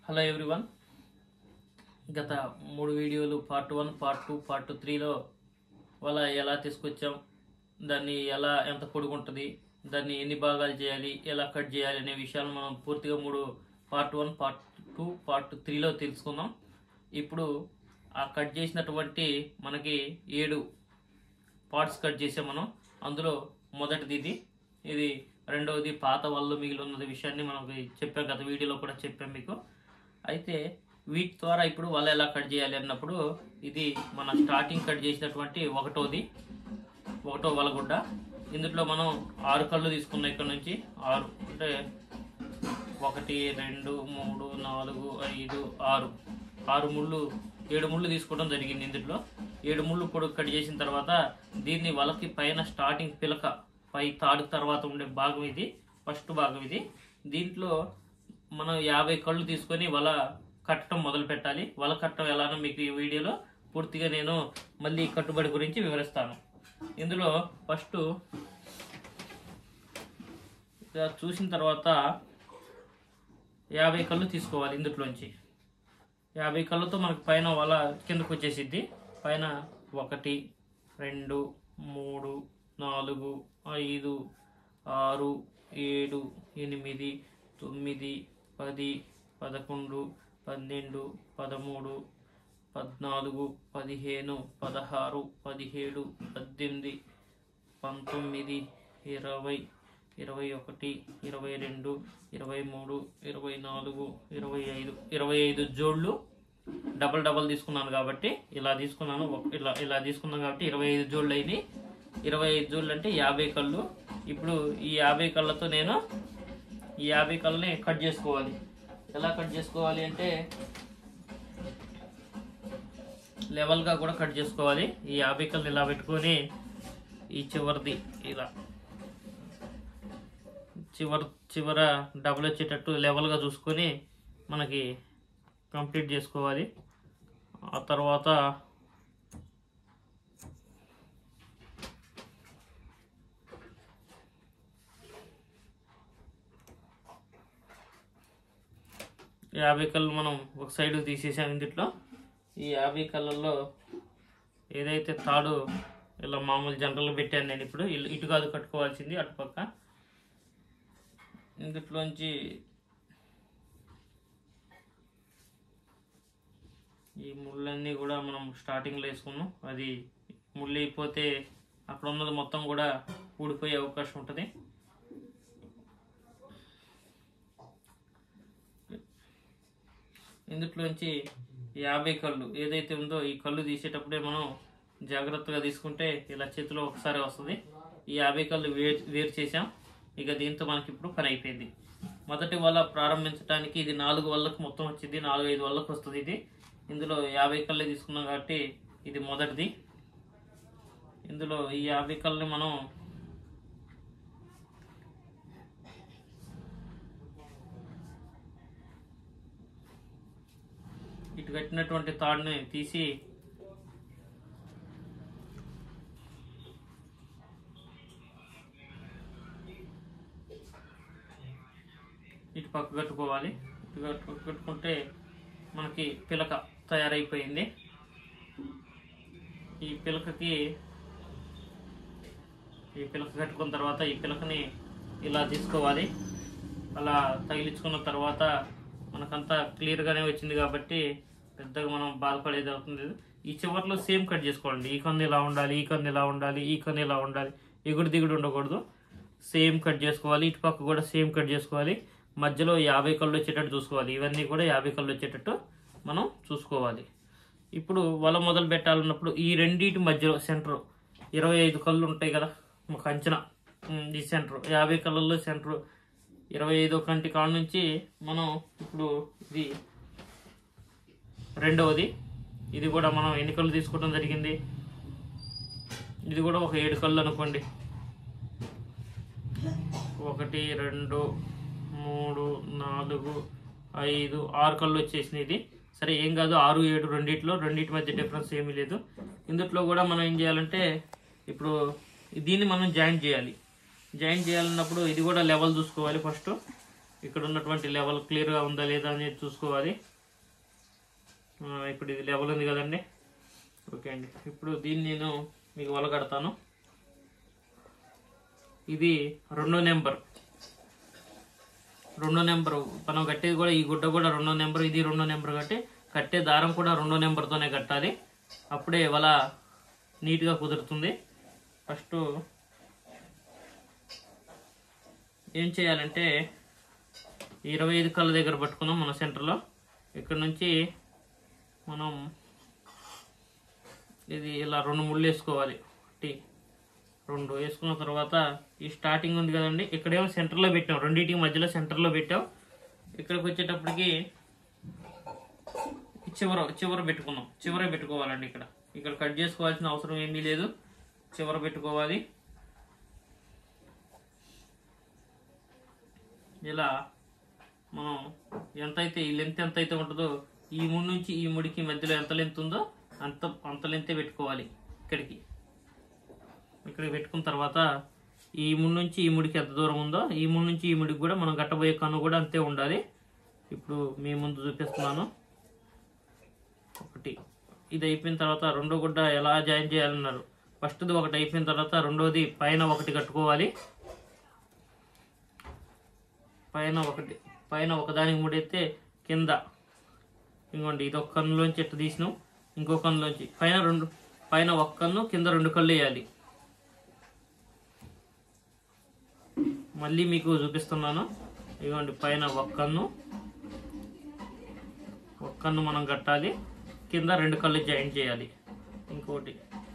Hello everyone గత మూడు వీడియోలు part one part two part త్రీలో వాళ్ళ ఎలా తీసుకొచ్చాం దాన్ని ఎలా ఎంత పొడుగుంటుంది దాన్ని ఎన్ని భాగాలు చేయాలి ఎలా కట్ చేయాలి అనే విషయాలు మనం పూర్తిగా మూడు part one part two part త్రీలో తెలుసుకుందాం ఇప్పుడు ఆ కట్ చేసినటువంటి మనకి ఏడు పార్ట్స్ కట్ చేసాం మనం అందులో మొదటిది ఇది ఇది రెండవది పాత వాళ్ళు మిగిలి ఉన్నది విషయాన్ని మనం చెప్పాం గత వీడియోలో కూడా చెప్పాం మీకు అయితే వీటి ద్వారా ఇప్పుడు వాళ్ళు ఎలా కట్ చేయాలి అన్నప్పుడు ఇది మన స్టార్టింగ్ కట్ చేసినటువంటి ఒకటోది ఒకటో వలగుడ్డ ఇందులో మనం ఆరు కళ్ళు తీసుకున్నాం ఇక్కడ నుంచి ఆరు అంటే ఒకటి రెండు మూడు నాలుగు ఐదు ఆరు ఆరు ముళ్ళు ఏడు ముళ్ళు తీసుకోవడం జరిగింది ఇందులో ఏడు ముళ్ళు పొడుగు కట్ చేసిన తర్వాత దీన్ని వలకి పైన స్టార్టింగ్ పిలక పై తాడు తర్వాత ఉండే భాగం ఇది ఫస్ట్ భాగం ఇది దీంట్లో మనం యాభై కళ్ళు తీసుకొని వల కట్టడం మొదలు పెట్టాలి వల కట్టడం ఎలానో మీకు ఈ వీడియోలో పూర్తిగా నేను మళ్ళీ ఈ కట్టుబడి గురించి వివరిస్తాను ఇందులో ఫస్ట్ ఇలా చూసిన తర్వాత యాభై కళ్ళు తీసుకోవాలి ఇందులోంచి యాభై కళ్ళతో మనకు పైన వల కిందకు వచ్చేసిద్ది పైన ఒకటి రెండు మూడు నాలుగు ఐదు ఆరు ఏడు ఎనిమిది తొమ్మిది పది పదకొండు పన్నెండు పదమూడు పద్నాలుగు పదిహేను పదహారు పదిహేడు పద్దెనిమిది పంతొమ్మిది ఇరవై ఇరవై ఒకటి ఇరవై రెండు ఇరవై మూడు ఇరవై నాలుగు ఇరవై ఐదు ఇరవై ఐదు జోళ్ళు డబల్ డబల్ తీసుకున్నాను కాబట్టి ఇలా తీసుకున్నాను ఒక- ఇలా ఇలా తీసుకున్నాను కాబట్టి ఇరవై ఐదు జోళ్ళు అయినాయి ఇరవై ఐదు జోళ్ళు అంటే యాభై కళ్ళు ఇప్పుడు ఈ యాభై కళ్ళతో నేను ఈ యాభై కళ్ళని కట్ చేసుకోవాలి ఎలా కట్ చేసుకోవాలి అంటే లెవెల్గా కూడా కట్ చేసుకోవాలి ఈ యాభై కళ్ళు ఇలా పెట్టుకొని ఈ చివరిది ఇలా చివర చివర డబుల్ వచ్చేటట్టు లెవెల్గా చూసుకొని మనకి కంప్లీట్ చేసుకోవాలి ఆ తర్వాత యాభై కళ్ళు మనం ఒక సైడ్ తీసేసాం ఇందులో ఈ యాభై కళ్ళల్లో ఏదైతే తాడు ఇలా మామూలు జనరల్ పెట్టాను నేను ఇప్పుడు ఇల్- ఇటు కాదు కట్టుకోవాల్సింది అటుపక్క ఇందులోంచి ఈ ముళ్ళన్నీ కూడా మనం స్టార్టింగ్లో వేసుకున్నాం అది ముళ్ళు అయిపోతే అక్కడ ఉన్నది మొత్తం కూడా ఊడిపోయే అవకాశం ఉంటుంది ఇందులోంచి యాభై కళ్ళు ఏదైతే ఉందో ఈ కళ్ళు తీసేటప్పుడే మనం జాగ్రత్తగా తీసుకుంటే ఇలా చేతిలో ఒకసారి వస్తుంది ఈ యాభై కళ్ళు వేరు వేరు చేసాం ఇక దీంతో మనకి ఇప్పుడు పని అయిపోయింది మొదటి వల్ల ప్రారంభించడానికి ఇది నాలుగు వల్లకు మొత్తం వచ్చింది నాలుగు ఐదు వల్లకు వస్తుంది ఇది ఇందులో యాభై కళ్ళు తీసుకున్నాం కాబట్టి ఇది మొదటిది ఇందులో ఈ యాభై కళ్ళని మనం ఇటు కట్టినటువంటి తాడుని తీసి ఇటు పక్క కట్టుకోవాలి ఇటు కట్టు కట్టుకుంటే మనకి పిలక తయారైపోయింది ఈ పిలకకి ఈ పిలక కట్టుకున్న తర్వాత ఈ పిలకని ఇలా తీసుకోవాలి అలా తగిలించుకున్న తర్వాత మనకంతా క్లియర్గానే వచ్చింది కాబట్టి పెద్దగా మనం బాధపడేది అవుతుంది ఈ చివర్లో సేమ్ కట్ చేసుకోండి ఈ కన్ను ఇలా ఉండాలి ఈ కన్ను ఇలా ఉండాలి ఈ కన్ను ఇలా ఉండాలి ఎగుడు దిగుడు ఉండకూడదు సేమ్ కట్ చేసుకోవాలి ఇటు పక్క కూడా సేమ్ కట్ చేసుకోవాలి మధ్యలో యాభై కళ్ళు వచ్చేటట్టు చూసుకోవాలి ఇవన్నీ కూడా యాభై కళ్ళు వచ్చేటట్టు మనం చూసుకోవాలి ఇప్పుడు వల మొదలు పెట్టాలన్నప్పుడు ఈ రెండింటి మధ్యలో సెంటర్ ఇరవై ఐదు కళ్ళు ఉంటాయి కదా ఒక అంచనా ఉమ్, ఈ సెంటర్ యాభై కళ్ళల్లో సెంటర్ ఇరవై ఐదో కంటి కాడ నుంచి మనం ఇప్పుడు ఇది రెండవది ఇది కూడా మనం ఎన్ని కళ్ళు తీసుకోవడం జరిగింది ఇది కూడా ఒక ఏడు కళ్ళు అనుకోండి ఒకటి రెండు మూడు నాలుగు ఐదు ఆరు కళ్ళు వచ్చేసినాయి ఇది సరే ఏం కాదు ఆరు ఏడు రెండిట్లో రెండింటి మధ్య డిఫరెన్స్ ఏమీ లేదు ఇందులో కూడా మనం ఏం చేయాలంటే ఇప్పుడు దీన్ని మనం జాయిన్ చేయాలి జాయిన్ చేయాలన్నప్పుడు ఇది కూడా లెవెల్ చూసుకోవాలి ఫస్ట్ ఇక్కడ ఉన్నటువంటి లెవెల్ క్లియర్గా ఉందా లేదా అనేది చూసుకోవాలి ఆ, ఇప్పుడు ఇది లెవెల్ ఉంది కదండి ఓకే అండి ఇప్పుడు దీన్ని నేను మీకు వలగడతాను ఇది రెండో నెంబర్ రెండో నెంబర్ మనం కట్టేది కూడా ఈ గుడ్డ కూడా రెండో నెంబర్ ఇది రెండో నెంబర్ కట్టి కట్టే దారం కూడా రెండో నెంబర్తోనే కట్టాలి అప్పుడే వల నీట్గా కుదురుతుంది ఫస్ట్ ఏం చేయాలంటే ఇరవై ఐదు కళ్ళ దగ్గర పట్టుకున్నాం మన సెంటర్లో ఇక్కడ నుంచి మనం ఇది ఇలా రెండు ముళ్ళు వేసుకోవాలి టీ రెండు వేసుకున్న తర్వాత ఈ స్టార్టింగ్ ఉంది కదండి ఇక్కడేమో సెంటర్లో పెట్టాం రెండింటికి మధ్యలో సెంటర్లో పెట్టాం ఇక్కడికి వచ్చేటప్పటికి ఈ చివర చివర పెట్టుకున్నాం చివర పెట్టుకోవాలండి ఇక్కడ ఇక్కడ కట్ చేసుకోవాల్సిన అవసరం ఏమీ లేదు చివర పెట్టుకోవాలి ఇలా మనం ఎంతైతే ఈ లెంత్ ఎంత అయితే ఉంటుందో ఈ ముడి నుంచి ఈ ముడికి మధ్యలో ఎంత లెంత్ ఉందో అంత అంత లెంతే పెట్టుకోవాలి ఇక్కడికి ఇక్కడికి పెట్టుకున్న తర్వాత ఈ ముడి నుంచి ఈ ముడికి ఎంత దూరం ఉందో ఈ ముడి నుంచి ఈ ముడికి కూడా మనం గట్టబోయే కన్ను కూడా అంతే ఉండాలి ఇప్పుడు మీ ముందు చూపిస్తున్నాను ఒకటి ఇది అయిపోయిన తర్వాత రెండో గుడ్డ ఎలా జాయిన్ చేయాలన్నారు ఫస్ట్ది ఒకటి అయిపోయిన తర్వాత రెండోది పైన ఒకటి కట్టుకోవాలి పైన ఒకటి పైన ఒకదానికి ముడైతే కింద ఇంకోండి ఇది ఒక కన్నులోంచి ఎట్టు తీసినాం ఇంకో కన్నులోంచి పైన రెండు పైన ఒక కన్ను కింద రెండు కళ్ళు వేయాలి మళ్ళీ మీకు చూపిస్తున్నాను ఇదిగోండి పైన ఒక కన్ను ఒక కన్ను మనం కట్టాలి కింద రెండు కళ్ళు జాయిన్ చేయాలి ఇంకోటి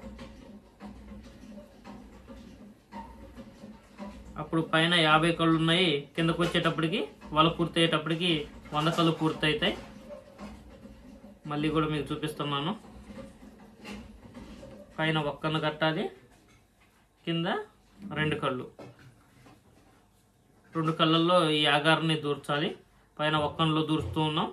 అప్పుడు పైన యాభై కళ్ళు ఉన్నాయి కిందకు వచ్చేటప్పటికి వల పూర్తి అయ్యేటప్పటికి వంద కళ్ళు పూర్తి అవుతాయి మళ్ళీ కూడా మీకు చూపిస్తున్నాను పైన ఒక్కను కట్టాలి కింద రెండు కళ్ళు రెండు కళ్ళల్లో ఈ ఆగారాన్ని దూర్చాలి పైన ఒక్కనిలో దూరుస్తూ ఉన్నాం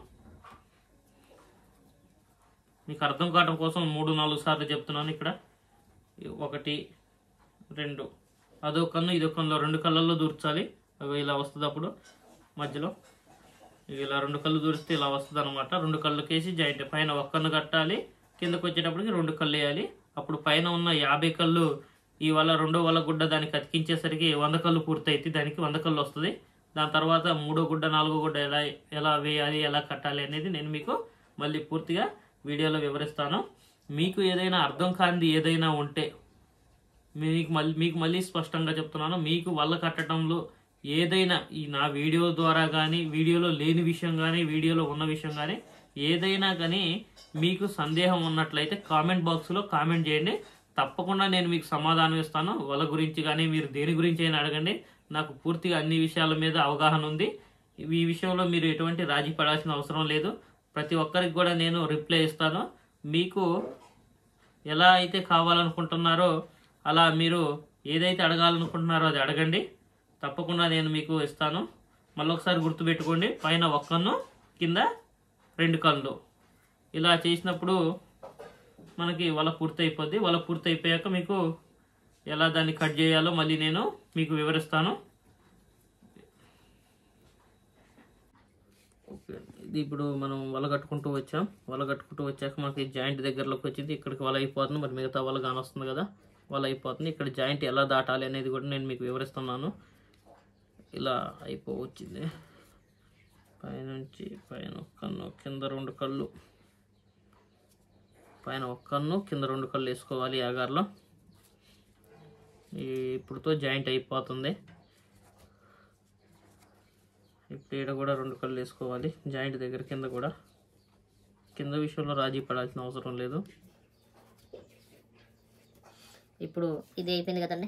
మీకు అర్థం కావడం కోసం మూడు నాలుగు సార్లు చెప్తున్నాను ఇక్కడ ఒకటి రెండు అదో కన్ను ఇదో కన్నులో రెండు కళ్ళల్లో దూర్చాలి అవి ఇలా వస్తుంది అప్పుడు మధ్యలో ఇలా రెండు కళ్ళు దూరిస్తే ఇలా వస్తుంది అనమాట రెండు కళ్ళకేసి జాయింట్ పైన ఒక కన్ను కట్టాలి కిందకు వచ్చేటప్పటికి రెండు కళ్ళు వేయాలి అప్పుడు పైన ఉన్న యాభై కళ్ళు ఈ వల్ల రెండో వల్ల గుడ్డ దానికి అతికించేసరికి వంద కళ్ళు పూర్తయితే దానికి వంద కళ్ళు వస్తుంది దాని తర్వాత మూడో గుడ్డ నాలుగో గుడ్డ ఎలా ఎలా వేయాలి ఎలా కట్టాలి అనేది నేను మీకు మళ్ళీ పూర్తిగా వీడియోలో వివరిస్తాను మీకు ఏదైనా అర్థం కానిది ఏదైనా ఉంటే మీకు మళ్ళీ మీకు మళ్ళీ స్పష్టంగా చెప్తున్నాను మీకు వల్ల కట్టడంలో ఏదైనా ఈ నా వీడియో ద్వారా కానీ వీడియోలో లేని విషయం కానీ వీడియోలో ఉన్న విషయం కానీ ఏదైనా కానీ మీకు సందేహం ఉన్నట్లయితే కామెంట్ బాక్స్లో కామెంట్ చేయండి తప్పకుండా నేను మీకు సమాధానం ఇస్తాను వాళ్ళ గురించి కానీ మీరు దేని గురించి అయినా అడగండి నాకు పూర్తిగా అన్ని విషయాల మీద అవగాహన ఉంది ఈ విషయంలో మీరు ఎటువంటి రాజీ పడాల్సిన అవసరం లేదు ప్రతి ఒక్కరికి కూడా నేను రిప్లై ఇస్తాను మీకు ఎలా అయితే కావాలనుకుంటున్నారో అలా మీరు ఏదైతే అడగాలనుకుంటున్నారో అది అడగండి తప్పకుండా నేను మీకు ఇస్తాను మళ్ళీ ఒకసారి గుర్తుపెట్టుకోండి పైన ఒక్కను కింద రెండు కళ్ళు ఇలా చేసినప్పుడు మనకి వల పూర్తి అయిపోద్ది వల పూర్తి అయిపోయాక మీకు ఎలా దాన్ని కట్ చేయాలో మళ్ళీ నేను మీకు వివరిస్తాను ఓకే. ఇది ఇప్పుడు మనం వల కట్టుకుంటూ వచ్చాం వల కట్టుకుంటూ వచ్చాక మనకి జాయింట్ దగ్గరలోకి వచ్చింది ఇక్కడికి వల అయిపోతుంది మరి మిగతా వల కానొస్తుంది కదా వల అయిపోతుంది ఇక్కడ జాయింట్ ఎలా దాటాలి అనేది కూడా నేను మీకు వివరిస్తున్నాను ఇలా అయిపోవచ్చింది పైనుంచి పైన ఒక కన్ను కింద రెండు కళ్ళు పైన ఒక కన్ను కింద రెండు కళ్ళు వేసుకోవాలి ఆగార్లో ఈ ఇప్పుడుతో జాయింట్ అయిపోతుంది ఇప్పుడు ఈడ కూడా రెండు కళ్ళు వేసుకోవాలి జాయింట్ దగ్గర కింద కూడా కింద విషయంలో రాజీ పడాల్సిన అవసరం లేదు ఇప్పుడు ఇది అయిపోయింది కదండి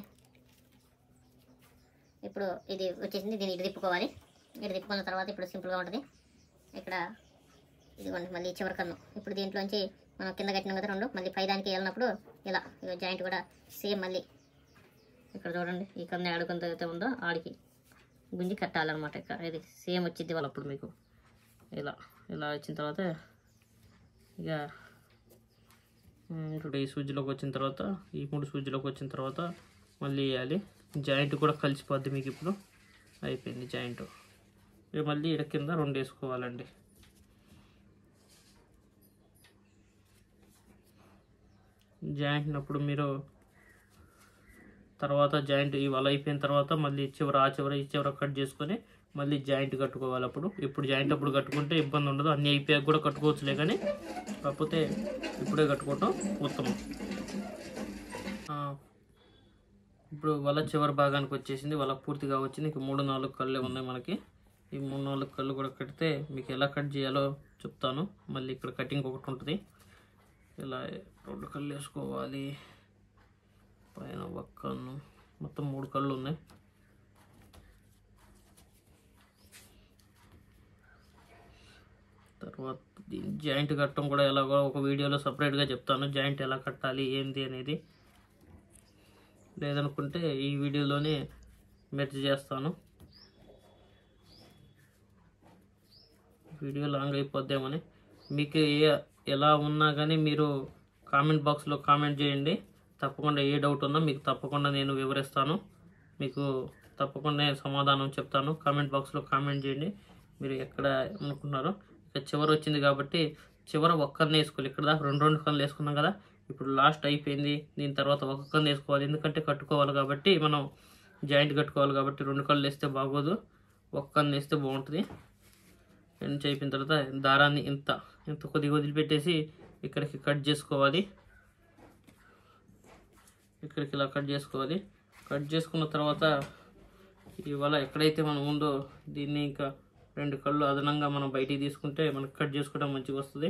ఇప్పుడు ఇది వచ్చేసింది దీన్ని ఇటు తిప్పుకోవాలి ఇటు తిప్పుకున్న తర్వాత ఇప్పుడు సింపుల్గా ఉంటుంది ఇక్కడ ఇదిగోండి మళ్ళీ చివరి కన్ను ఇప్పుడు దీంట్లోంచి మనం కింద కట్టినాం కదా రెండు మళ్ళీ పైదానికి వెళ్ళినప్పుడు ఇలా ఇగో జాయింట్ కూడా సేమ్ మళ్ళీ ఇక్కడ చూడండి ఈ కన్ను ఆడుకుంత అయితే ఉందో ఆడికి గుంజి కట్టాలన్నమాట ఇక్కడ ఇది సేమ్ వచ్చింది వాళ్ళు అప్పుడు మీకు ఇలా ఇలా వచ్చిన తర్వాత ఇక ఉమ్, ఇప్పుడు ఈ సూజీలోకి వచ్చిన తర్వాత ఈ మూడు సూజీలోకి వచ్చిన తర్వాత మళ్ళీ వేయాలి జాయింట్ కూడా కలిసిపోద్ది మీకు ఇప్పుడు అయిపోయింది జాయింట్ ఇవి మళ్ళీ ఇక్కడ కింద రెండు వేసుకోవాలండి జాయింట్ అప్పుడు మీరు తర్వాత జాయింట్ ఈ వల అయిపోయిన తర్వాత మళ్ళీ చివర ఆ చివర ఈ చివర కట్ చేసుకొని మళ్ళీ జాయింట్ కట్టుకోవాలి అప్పుడు ఇప్పుడు జాయింట్ అప్పుడు కట్టుకుంటే ఇబ్బంది ఉండదు అన్ని అయిపోయాక కూడా కట్టుకోవచ్చులే కానీ కాకపోతే ఇప్పుడే కట్టుకోవటం ఉత్తమం ఆ, ఇప్పుడు వల చివరి భాగానికి వచ్చేసింది వల పూర్తిగా వచ్చింది ఇంక మూడు నాలుగు కళ్ళే ఉన్నాయి మనకి ఈ మూడు నాలుగు కళ్ళు కూడా కడితే మీకు ఎలా కట్ చేయాలో చెప్తాను మళ్ళీ ఇక్కడ కటింగ్ ఒకటి ఉంటుంది ఇలా రెండు కళ్ళు వేసుకోవాలి పైన ఒక కన్ను మొత్తం మూడు కళ్ళు ఉన్నాయి తర్వాత దీని జాయింట్ కట్టడం కూడా ఎలాగో ఒక వీడియోలో సపరేట్గా చెప్తాను జాయింట్ ఎలా కట్టాలి ఏంది అనేది లేదనుకుంటే ఈ వీడియోలోనే మెర్జ్ చేస్తాను వీడియో లాంగ్ అయిపోద్దామని మీకు ఏ ఎలా ఉన్నా కానీ మీరు కామెంట్ బాక్స్లో కామెంట్ చేయండి తప్పకుండా ఏ డౌట్ ఉన్నా మీకు తప్పకుండా నేను వివరిస్తాను మీకు తప్పకుండా నేను సమాధానం చెప్తాను కామెంట్ బాక్స్లో కామెంట్ చేయండి మీరు ఎక్కడ అనుకున్నారో ఇక చివరి వచ్చింది కాబట్టి చివర ఒక్కరిని వేసుకోవాలి ఇక్కడ దాకా రెండు రెండు కన్నులు వేసుకున్నాం కదా ఇప్పుడు లాస్ట్ అయిపోయింది దీని తర్వాత ఒక కన్ను వేసుకోవాలి ఎందుకంటే కట్టుకోవాలి కాబట్టి మనం జాయింట్ కట్టుకోవాలి కాబట్టి రెండు కళ్ళు వేస్తే బాగోదు ఒక్క కన్ను వేస్తే బాగుంటుంది ఎండ్ అయిపోయిన తర్వాత దారాన్ని ఇంత ఇంత కొద్దిగా వదిలిపెట్టేసి ఇక్కడికి కట్ చేసుకోవాలి ఇక్కడికి ఇలా కట్ చేసుకోవాలి కట్ చేసుకున్న తర్వాత ఇవాళ ఎక్కడైతే మనం ఉందో దీన్ని ఇంకా రెండు కళ్ళు అదనంగా మనం బయటికి తీసుకుంటే మనకు కట్ చేసుకోవడం మంచిగా వస్తుంది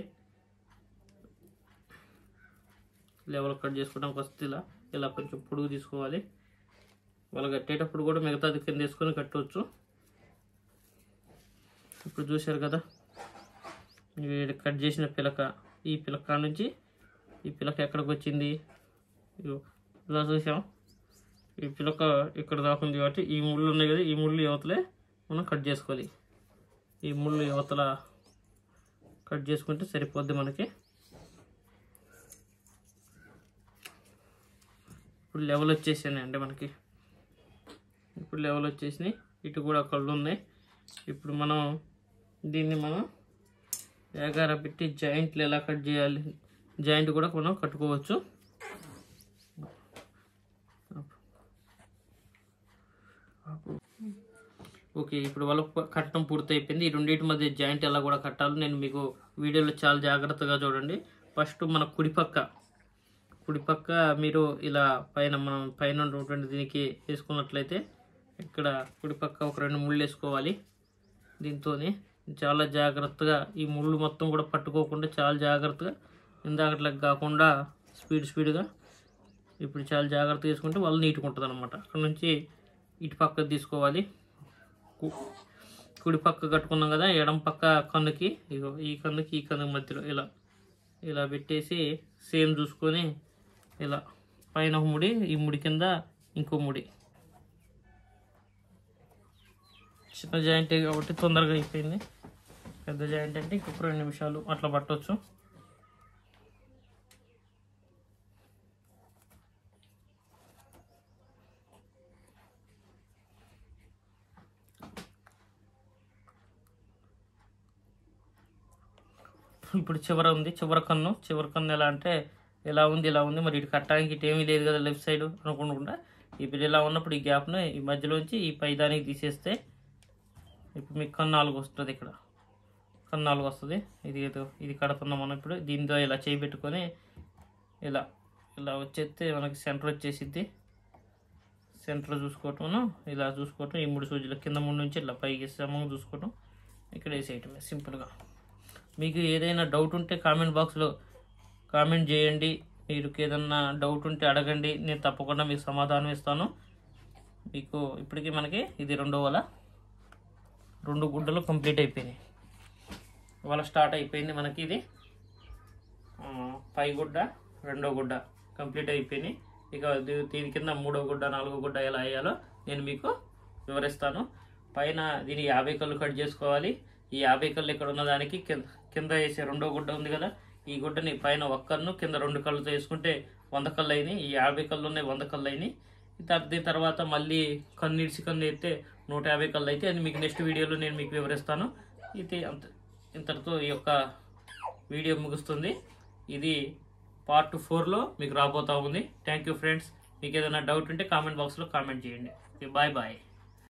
లెవెల్ కట్ చేసుకోవడానికి వస్తుంది ఇలా ఇలా కొంచెం పొడుగు తీసుకోవాలి వాళ్ళు కట్టేటప్పుడు కూడా మిగతాది కింద తీసుకొని కట్టవచ్చు ఇప్పుడు చూశారు కదా ఇవి కట్ చేసిన పిలక ఈ పిలక నుంచి ఈ పిలక ఎక్కడికి వచ్చింది ఇగో ఇలా చూసాం ఈ పిలక ఇక్కడ దాకా ఉంది కాబట్టి ఈ ముళ్ళు ఉన్నాయి కదా ఈ ముళ్ళు యువతలే మనం కట్ చేసుకోవాలి ఈ ముళ్ళు యువతల కట్ చేసుకుంటే సరిపోద్ది మనకి ఇప్పుడు లెవెల్ వచ్చేసాయి అంటే మనకి ఇప్పుడు లెవెల్ వచ్చేసినాయి ఇటు కూడా కళ్ళు ఉన్నాయి ఇప్పుడు మనం దీన్ని మనం ఏగార పెట్టి జాయింట్లు ఎలా కట్ చేయాలి జాయింట్ కూడా మనం కట్టుకోవచ్చు ఓకే ఇప్పుడు వాళ్ళ కట్టడం పూర్తి అయిపోయింది ఈ రెండింటి మధ్య జాయింట్ ఎలా కూడా కట్టాలో నేను మీకు వీడియోలో చాలా జాగ్రత్తగా చూడండి ఫస్ట్ మన కుడిపక్క కుడిపక్క మీరు ఇలా పైన మనం పైన ఉన్నటువంటి దీనికి వేసుకున్నట్లయితే ఇక్కడ కుడిపక్క ఒక రెండు ముళ్ళు వేసుకోవాలి దీంతో చాలా జాగ్రత్తగా ఈ ముళ్ళు మొత్తం కూడా పట్టుకోకుండా చాలా జాగ్రత్తగా ఇందాకట్లకు కాకుండా స్పీడ్ స్పీడ్గా ఇప్పుడు చాలా జాగ్రత్తగా తీసుకుంటే వాళ్ళు నీట్గా ఉంటుంది అనమాట అక్కడ నుంచి ఇటు పక్క తీసుకోవాలి కు- కుడి పక్క కట్టుకున్నాం కదా ఎడం పక్క కన్నుకి ఇగో ఈ కన్నుకి ఈ కన్ను మధ్యలో ఇలా ఇలా పెట్టేసి సేమ్ చూసుకొని ఇలా పైన ఒక ముడి ఈ ముడి కింద ఇంకో ముడి చిన్న జాయింట్ కాబట్టి తొందరగా అయిపోయింది పెద్ద జాయింట్ అంటే ఇంకొక రెండు నిమిషాలు అట్లా పట్టవచ్చు ఇప్పుడు చివర ఉంది చివర కన్ను చివరి కన్ను ఎలా అంటే ఎలా ఉంది ఇలా ఉంది మరి ఇటు కట్టడానికి ఇటు ఏమీ లేదు కదా లెఫ్ట్ సైడ్ అనుకుంటున్నా ఇప్పుడు ఇలా ఉన్నప్పుడు ఈ గ్యాప్ను ఈ మధ్యలోంచి ఈ పై దానికి తీసేస్తే ఇప్పుడు మీకు కన్ను నాలుగు వస్తుంది ఇక్కడ కన్ను నాలుగు వస్తుంది ఇది ఏదో ఇది కడుతున్నాం మనం ఇప్పుడు దీంతో ఇలా చేయి పెట్టుకొని ఇలా ఇలా వచ్చేస్తే మనకి సెంటర్ వచ్చేసిద్ది సెంటర్ చూసుకోవటం ఇలా చూసుకోవటం ఈ మూడు సూజీల కింద మూడు నుంచి ఇలా పైకి సమంగా చూసుకోవటం ఇక్కడ వేసేయటమే సింపుల్గా మీకు ఏదైనా డౌట్ ఉంటే కామెంట్ బాక్స్లో కామెంట్ చేయండి మీరు ఏదన్నా డౌట్ ఉంటే అడగండి నేను తప్పకుండా మీకు సమాధానం ఇస్తాను మీకు ఇప్పటికీ మనకి ఇది రెండో వల రెండు గుడ్డలు కంప్లీట్ అయిపోయినాయి వల స్టార్ట్ అయిపోయింది మనకి ఇది ఆ, పై గుడ్డ రెండో గుడ్డ కంప్లీట్ అయిపోయినాయి ఇక దీ- దీని కింద మూడో గుడ్డ నాలుగో గుడ్డ ఎలా వేయాలో నేను మీకు వివరిస్తాను పైన దీని యాభై కళ్ళు కట్ చేసుకోవాలి ఈ యాభై కళ్ళు ఇక్కడ ఉన్న దానికి కింద కింద వేసే రెండో గుడ్డ ఉంది కదా ఈ గుడ్డని పైన ఒక్క కన్ను కింద రెండు కళ్ళతో వేసుకుంటే వంద కళ్ళు అయినాయి ఈ యాభై కళ్ళు ఉన్నాయి వంద కళ్ళు అయినాయి త- దీని తర్వాత మళ్ళీ కన్ను ఇడిచి కన్ను ఎత్తే నూట యాభై కళ్ళు అయితే అది మీకు నెక్స్ట్ వీడియోలో నేను మీకు వివరిస్తాను ఇది అంత ఇంతటితో ఈ యొక్క వీడియో ముగుస్తుంది ఇది పార్ట్ ఫోర్లో మీకు రాబోతా ఉంది థ్యాంక్ యూ ఫ్రెండ్స్ మీకు ఏదైనా డౌట్ ఉంటే కామెంట్ బాక్స్లో కామెంట్ చేయండి బాయ్ బాయ్